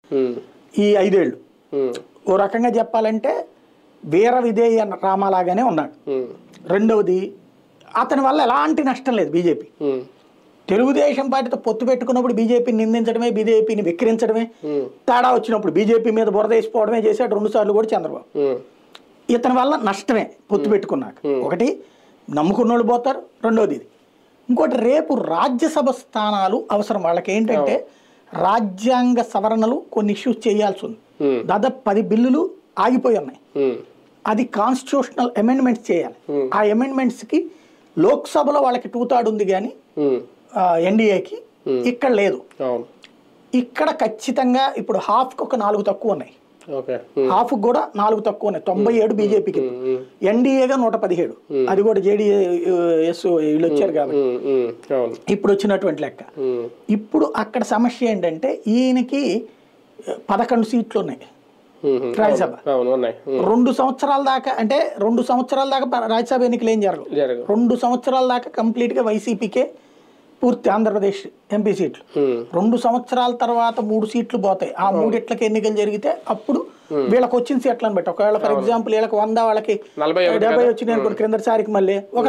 ఉమ్, ఈ ఐదేళ్ళు ఉమ్, ఓ రకంగా చెప్పాలంటే వీర విధేయ రామలాగానే ఉన్నాడు ఉమ్, రెండవది అతని వల్ల ఎలాంటి నష్టం లేదు బీజేపీ ఉమ్, తెలుగుదేశం పార్టీతో పొత్తు పెట్టుకున్నప్పుడు బీజేపీని నిందించడమే బీజేపీని వెక్కిరించడమే ఉమ్, తేడా వచ్చినప్పుడు బీజేపీ మీద బురద వేసిపోవడమే చేశాడు రెండు సార్లు కూడా చంద్రబాబు ఉమ్, ఇతని వల్ల నష్టమే పొత్తు పెట్టుకున్నాక ఒకటి నమ్ముకున్న వాళ్ళు పోతారు రెండోది ఇది ఇంకోటి రేపు రాజ్యసభ స్థానాలు అవసరం వాళ్ళకి ఏంటంటే రాజ్యాంగ సవరణలు కొన్ని ఇష్యూస్ చేయాల్సి ఉంది ఉమ్, దాదాపు పది బిల్లులు ఆగిపోయి ఉన్నాయి ఉమ్, అది కాన్స్టిట్యూషనల్ అమెండ్మెంట్స్ చేయాలి ఆ అమెండ్మెంట్స్కి లోక్సభలో వాళ్ళకి టూ థర్డ్ ఉంది కానీ ఉమ్, ఎన్డీఏకి ఇక్కడ లేదు అవును ఇక్కడ ఖచ్చితంగా ఇప్పుడు హాఫ్కి ఒక నాలుగు తక్కువ ఉన్నాయి ఓకే ఉమ్, హాఫ్ కూడా నాలుగు తక్కువ ఉన్నాయి తొంభై ఏడు బీజేపీకి ఉమ్, ఎన్డీఏగా నూట పదిహేడు అది కూడా జేడీఎస్ వీళ్ళు వచ్చారు కాబట్టి ఉమ్, ఉమ్, అవును ఇప్పుడు వచ్చినటువంటి లెక్క ఉమ్, ఇప్పుడు అక్కడ సమస్య ఏంటంటే ఈయనకి పదకొండు సీట్లు ఉన్నాయి ఉమ్, ఉమ్, రాజ్యసభ అవును ఉన్నాయి ఉమ్, రెండు సంవత్సరాల దాకా అంటే రెండు సంవత్సరాల దాకా ప- రాజ్యసభ ఎన్నికలు ఏం జరగవు జరగదు రెండు సంవత్సరాల దాకా కంప్లీట్గా వైసీపీకే పూర్తి ఆంధ్రప్రదేశ్ ఎంపీ సీట్లు ఉమ్, రెండు సంవత్సరాల తర్వాత మూడు సీట్లు పోతాయి ఆ మూడిట్లకి ఎన్నికలు జరిగితే అప్పుడు వీళ్ళకి వచ్చిన సీట్లను బట్టి ఒకవేళ ఫర్ ఎగ్జాంపుల్ వీళ్ళకి వంద వాళ్ళకి నలభై ఒకటి డెబ్బై వచ్చినాయి అనుకోండి క్రిందటిసారికి మళ్ళీ ఒక